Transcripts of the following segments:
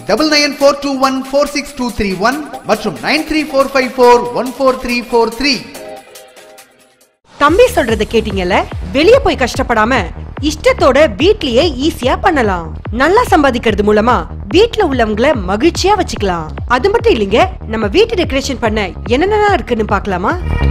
double nine four two one four six two three one மற்றும் nine three four five four one four three four three தம்பி சொல்றத கேட்டீங்கல்ல வெளிய போய் கஷ்டப்படாம இஷ்டத்தோட வீட்லயே ஈஸியா பண்ணலாம் நல்லா சம்பாதிக்கிறது மூலமா வீட்ல உள்ளவங்கள மகிழ்ச்சியா வச்சுக்கலாம் அது மட்டும் இல்லைங்க நம்ம வீட்டு டெக்கரேஷன் பண்ண என்னென்னலாம் இருக்குன்னு பார்க்கலாமா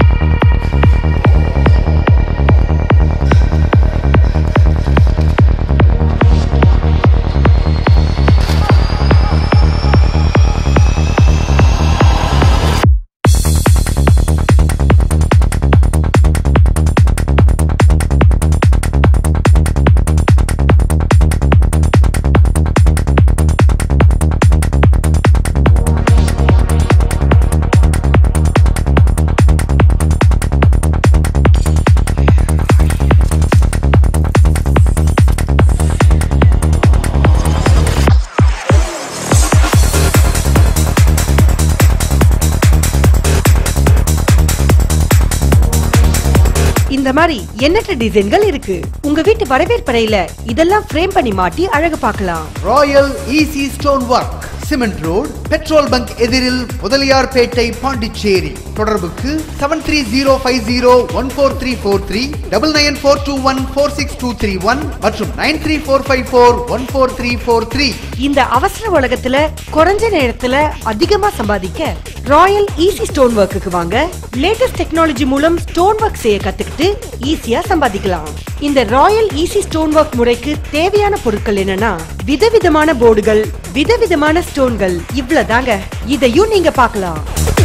இந்த மாதிரி எண்ணற்ற டிசைன்கள் இருக்கு உங்க வீட்டு வரவேற்பறையில இதெல்லாம் ஃப்ரேம் பண்ணி மாட்டி அழகு பார்க்கலாம் royal easy stone work cement road petrol bunk எதிரில் முதலியார்பேட்டை பாண்டிச்சேரி தொடர்புக்கு seven three zero five zero one four three four three double nine four two one four six two three one மற்றும் nine three four five four one four three four three இந்த அவசர உலகத்துல குறைஞ்ச நேரத்துல அதிகமா சம்பாதிக்க ராயல் ஈஸி ஸ்டோன் ஒர்க்குக்கு வாங்க லேட்டஸ்ட் டெக்னாலஜி மூலம் ஸ்டோன் ஒர்க் செய்ய கத்துக்கிட்டு ஈஸியா சம்பாதிக்கலாம் இந்த ராயல் ஈஸி ஸ்டோன் ஒர்க் முறைக்கு தேவையான பொருட்கள் என்னன்னா விதவிதமான போர்டுகள் விதவிதமான ஸ்டோன்கள் இவ்வளவுதாங்க இதையும் நீங்க பார்க்கலாம்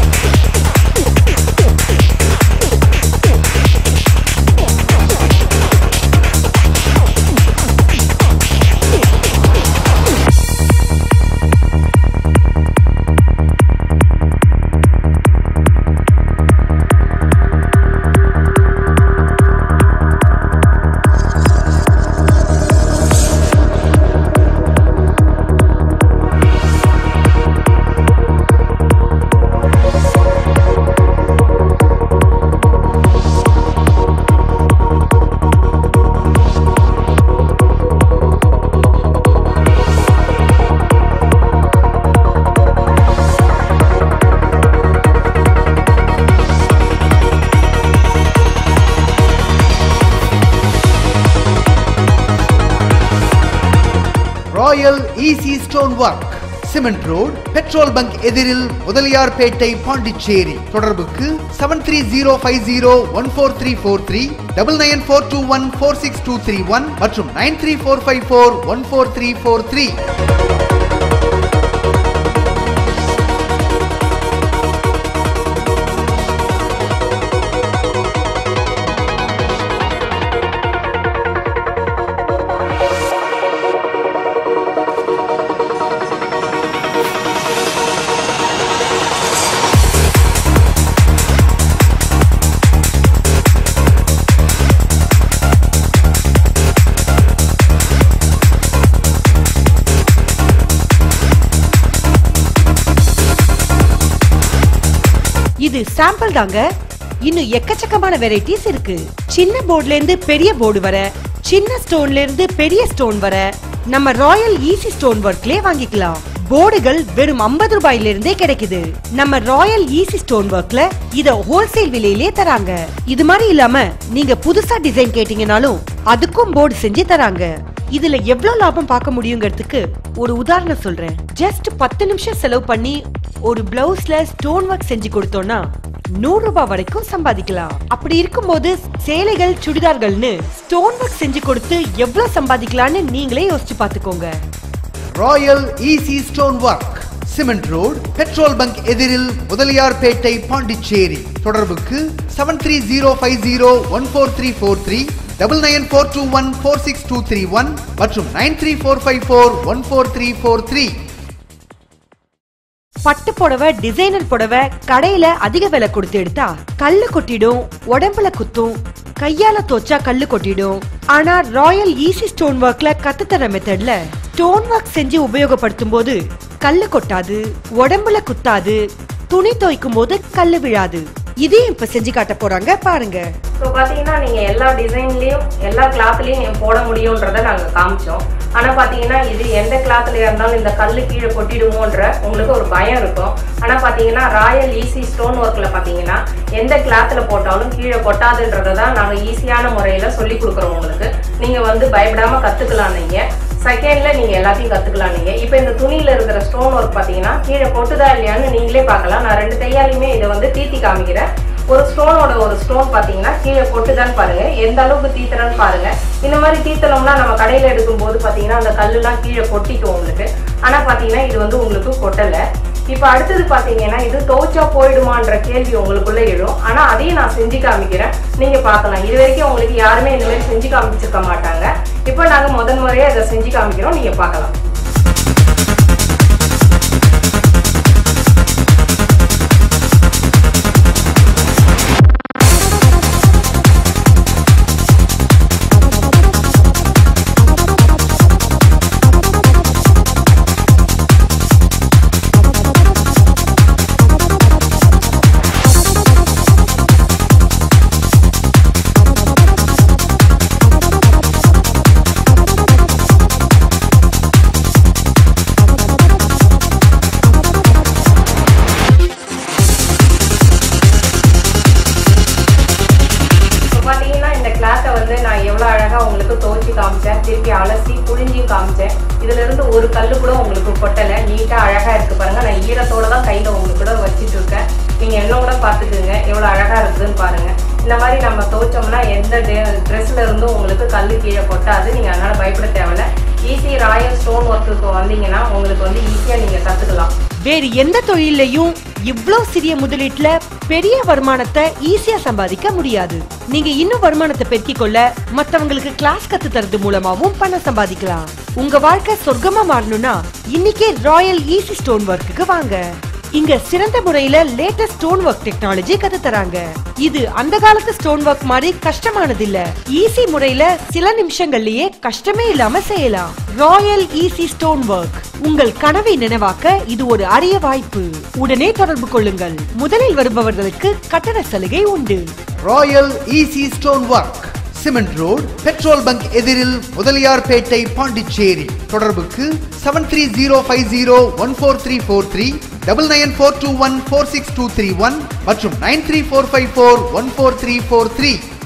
royal easy stone work cement road petrol bunk எதிரில் முதலியார்பேட்டை பாண்டிச்சேரி தொடர்புக்கு seven three zero five zero one four three four three double nine four two one four six two three one மற்றும் nine three four five four one four three four three இது sample தாங்க இன்னும் எக்கச்சக்கமான varieties இருக்கு சின்ன போர்டுல இருந்து பெரிய போர்டு வர சின்ன ஸ்டோன்ல இருந்து பெரிய ஸ்டோன் வர நம்ம ராயல் ஈஸி ஸ்டோன் ஒர்க்லயே வாங்கிக்கலாம் போர்டுகள் வெறும் 50 ரூபாயில இருந்தே கிடைக்குது நம்ம ராயல் ஈஸி ஸ்டோன் ஒர்க்ல இத ஹோல்சேல் விலையிலே தராங்க இது மாதிரி இல்லாம நீங்க புதுசா டிசைன் கேட்டீங்கனாலும் அதுக்கும் போர்டு செஞ்சு தராங்க இதுல எவ்வளவு லாபம் பார்க்க முடியுங்கிறதுக்கு ஒரு உதாரணம் சொல்றேன் ஜஸ்ட் பத்து நிமிஷம் செலவு பண்ணி ஒரு பிளவுஸ்ல ஸ்டோன் ஒர்க் செஞ்சு கொடுத்தோம்னா நூறு ரூபாய் வரைக்கும் சம்பாதிக்கலாம் அப்படி இருக்கும்போது சேலைகள் சுடிதார்கள்னு ஸ்டோன் ஒர்க் செஞ்சு கொடுத்து எவ்வளவு சம்பாதிக்கலாம்னு நீங்களே யோசிச்சு பாத்துக்கோங்க royal easy stone work cement road petrol bunk எதிரில் முதலியார்பேட்டை பாண்டிச்சேரி தொடர்புக்கு seven three zero five zero one four three four three double nine four two one four six two three one மற்றும் nine three four five four one four three four three பட்டு புடவை designer புடவை கடையில அதிக விலை கொடுத்து எடுத்தா கல்லு கொட்டிடும் உடம்புல குத்தும் கையால தோச்சா கல்லு கொட்டிடும் ஆனா ராயல் ஈஸி ஸ்டோன் ஒர்க்ல கத்துத்தர மெத்தட்ல ஸ்டோன் ஒர்க் செஞ்சு உபயோகப்படுத்தும் போது கல்லு கொட்டாது உடம்புல குத்தாது துணி துவைக்கும் போது கல்லு விழாது இதையும் இப்ப செஞ்சு காட்ட போறாங்க பாருங்க ஸோ பார்த்தீங்கன்னா நீங்கள் எல்லா டிசைன்லேயும் எல்லா கிளாத்லேயும் நீங்கள் போட முடியுன்றதை நாங்கள் காமிச்சோம் ஆனால் பார்த்தீங்கன்னா இது எந்த கிளாத்ல இருந்தாலும் இந்த கல் கீழே கொட்டிடுமோன்ற உங்களுக்கு ஒரு பயம் இருக்கும் ஆனால் பார்த்தீங்கன்னா ராயல் ஈஸி ஸ்டோன் ஒர்க்கில் பார்த்தீங்கன்னா எந்த கிளாத்தில் போட்டாலும் கீழே கொட்டாதுன்றதை தான் நாங்கள் ஈஸியான முறையில் சொல்லி கொடுக்குறோம் உங்களுக்கு நீங்கள் வந்து பயப்படாமல் கற்றுக்கலாம் நீங்கள் செகண்ட்ல நீங்க எல்லாத்தையும் கத்துக்கலாம் நீங்க இப்போ இந்த துணியில இருக்கிற ஸ்டோன் ஒர்க் பாத்தீங்கன்னா கீழே கொட்டுதா இல்லையான்னு நீங்களே பார்க்கலாம் நான் ரெண்டு தையாலையுமே இதை வந்து தீத்தி காமிக்கிறேன் ஒரு ஸ்டோனோட ஒரு ஸ்டோன் பாத்தீங்கன்னா கீழே கொட்டுதான்னு பாருங்க எந்த அளவுக்கு தீத்துறன்னு பாருங்க இந்த மாதிரி தீத்தனம்னா நம்ம கடையில எடுக்கும்போது பாத்தீங்கன்னா அந்த கல்லுலாம் கீழே கொட்டிக்கும் உங்களுக்கு ஆனா பாத்தீங்கன்னா இது வந்து உங்களுக்கு கொட்டல இப்போ அடுத்தது பாத்தீங்கன்னா இது தோச்சா போயிடுமான்ற கேள்வி உங்களுக்குள்ள எழும் ஆனா அதையும் நான் செஞ்சு காமிக்கிறேன் நீங்க பார்க்கலாம் இது வரைக்கும் உங்களுக்கு யாருமே இந்த மாதிரி செஞ்சு காமிச்சிருக்க மாட்டாங்க இப்போ நாங்க முதல் முறையா இதை செஞ்சு காமிக்கிறோம் நீங்க பார்க்கலாம் இப்போ பார்த்தீங்கன்னா இந்த கிளாத்தை வந்து நான் எவ்வளோ அழகாக உங்களுக்கு துவைச்சி காமிச்சேன் திருப்பி அலசி புழிஞ்சியும் காமிச்சேன் இதுல இருந்து ஒரு கல் கூட உங்களுக்கு கொட்டலை நீட்டாக அழகாக இருக்கு பாருங்க நான் ஈரத்தோட தான் கையில் உங்களுக்கு கூட வச்சிட்டு இருக்கேன் நீங்கள் என்ன கூட பார்த்துக்குங்க எவ்வளோ அழகாக இருக்குதுன்னு பாருங்க இந்த மாதிரி நம்ம துவைச்சோம்னா எந்த ட்ரெஸ்ல இருந்தும் உங்களுக்கு கல் கீழே கொட்டாது நீங்கள் அதனால பயப்பட தேவையில்ல ஈஸி ராயல் ஸ்டோன் ஒர்க்குக்கு வந்தீங்கன்னா உங்களுக்கு வந்து ஈஸியாக நீங்கள் கற்றுக்கலாம் வேறு எந்த தொழிலையும் இவ்ளோ சிறிய முதலீட்டுல பெரிய வருமானத்தை ஈஸியா சம்பாதிக்க முடியாது நீங்க இன்னும் வருமானத்தை பெருக்கிக் கொள்ள மத்தவங்களுக்கு கிளாஸ் கத்து தரது மூலமாவும் பணம் சம்பாதிக்கலாம் உங்க வாழ்க்கை சொர்க்கமா மாறணும்னா இன்னைக்கே ராயல் ஈஸி ஸ்டோன் ஒர்க்குக்கு வாங்க இங்க சிறந்த முறையில லேட்டஸ்ட் ஸ்டோன் ஒர்க் டெக்னாலஜி கத்து தராங்க இது அந்த காலத்து ஸ்டோன் ஒர்க் மாதிரி கஷ்டமானது இல்ல ஈஸி முறையில சில நிமிஷங்கள்லயே கஷ்டமே இல்லாம செய்யலாம் ராயல் ஈஸி ஸ்டோன் ஒர்க் உங்கள் கனவை நினைவாக்க இது ஒரு அரிய வாய்ப்பு உடனே தொடர்பு கொள்ளுங்கள் முதலில் வருபவர்களுக்கு கட்டண சலுகை உண்டு royal easy stone work cement road petrol bunk எதிரில் முதலியார்பேட்டை பாண்டிச்சேரி தொடர்புக்கு seven three zero five zero one four three four three double nine four two one four six two three one மற்றும் nine three four five four one four three four three